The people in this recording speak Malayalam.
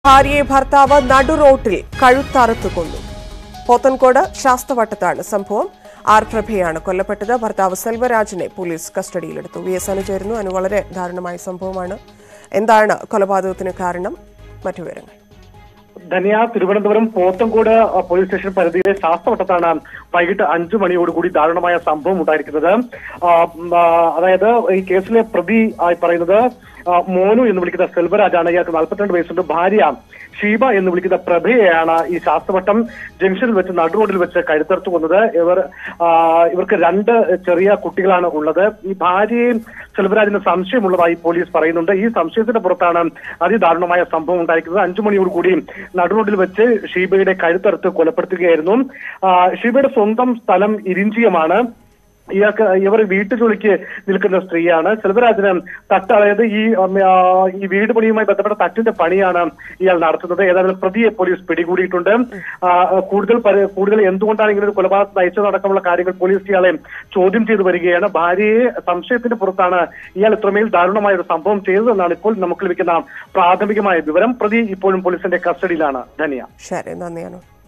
ഭാര്യയെ ഭർത്താവ് നടുറോട്ടിൽ കഴുത്തറുത്തു കൊന്നു പോത്തൻകോട് ശാസ്തവട്ടത്താണ് സംഭവം ആർ പ്രഭയാണ് കൊല്ലപ്പെട്ടത് ഭർത്താവ് സെൽവരാജിനെ പോലീസ് കസ്റ്റഡിയിലെടുത്തു വി എസ് അനു ചേരുന്നു അനു വളരെ ദാരുണമായ സംഭവമാണ് എന്താണ് കൊലപാതകത്തിന് കാരണം മറ്റു വിവരങ്ങൾ ധനിയ തിരുവനന്തപുരം പോത്തൻകോട് അഹ്, പോലീസ് സ്റ്റേഷൻ പരിധിയിലെ ശാസ്ത്രവട്ടത്താണ് വൈകിട്ട് അഞ്ചു മണിയോടുകൂടി ദാരുണമായ സംഭവം ഉണ്ടായിരിക്കുന്നത് ആ, ഉം, ആ, അതായത് ഈ കേസിലെ പ്രതി ആയി പറയുന്നത് ആ, മോനു എന്ന് വിളിക്കുന്ന സെൽവരാജാണ് ഇയാൾക്ക് നാൽപ്പത്തിരണ്ട് വയസ്സുണ്ട് ഭാര്യ ഷീബ എന്ന് വിളിക്കുന്ന പ്രഭയെയാണ് ഈ ശാസ്ത്രവട്ടം ജംഗ്ഷനിൽ വെച്ച് നടുറോഡിൽ വെച്ച് കഴുത്തറുത്തു കൊന്നത് ഇവർ ആ, ഇവർക്ക് രണ്ട് ചെറിയ കുട്ടികളാണ് ഉള്ളത് ഈ ഭാര്യയും സെൽവരാജിന് സംശയമുള്ളതായി പോലീസ് പറയുന്നുണ്ട് ഈ സംശയത്തിന്റെ പുറത്താണ് അതിദാരുണമായ സംഭവം ഉണ്ടായിരിക്കുന്നത് അഞ്ചു മണിയോട് കൂടി നടുറോഡിൽ വെച്ച് ഷീബയുടെ കഴുത്തറുത്ത് കൊലപ്പെടുത്തുകയായിരുന്നു ആ, ഷീബയുടെ സ്വന്തം സ്ഥലം ഇരിഞ്ചിയമാണ് ഇയാൾക്ക് ഇവർ വീട്ടുജോലിക്ക് നിൽക്കുന്ന സ്ത്രീയാണ് സെൽവരാജിന് തട്ട് അതായത് ഈ ഉം, ആ, ഈ വീട് പണിയുമായി ബന്ധപ്പെട്ട തട്ടിന്റെ പണിയാണ് ഇയാൾ നടത്തുന്നത് ഏതായാലും പ്രതിയെ പോലീസ് പിടികൂടിയിട്ടുണ്ട് ആ, കൂടുതൽ പരി- കൂടുതൽ എന്തുകൊണ്ടാണ് ഇങ്ങനെ ഒരു കൊലപാതകം നയിച്ചതടക്കമുള്ള കാര്യങ്ങൾ പോലീസ് ഇയാളെ ചോദ്യം ചെയ്തു വരികയാണ് ഭാര്യയെ സംശയത്തിന്റെ പുറത്താണ് ഇയാൾ ഇത്രമേൽ ദാരുണമായ ഒരു സംഭവം ചെയ്തതെന്നാണ് ഇപ്പോൾ നമുക്ക് ലഭിക്കുന്ന പ്രാഥമികമായ വിവരം പ്രതി ഇപ്പോഴും പോലീസിന്റെ കസ്റ്റഡിയിലാണ് ധനിയ ശരി നന്ദി അനു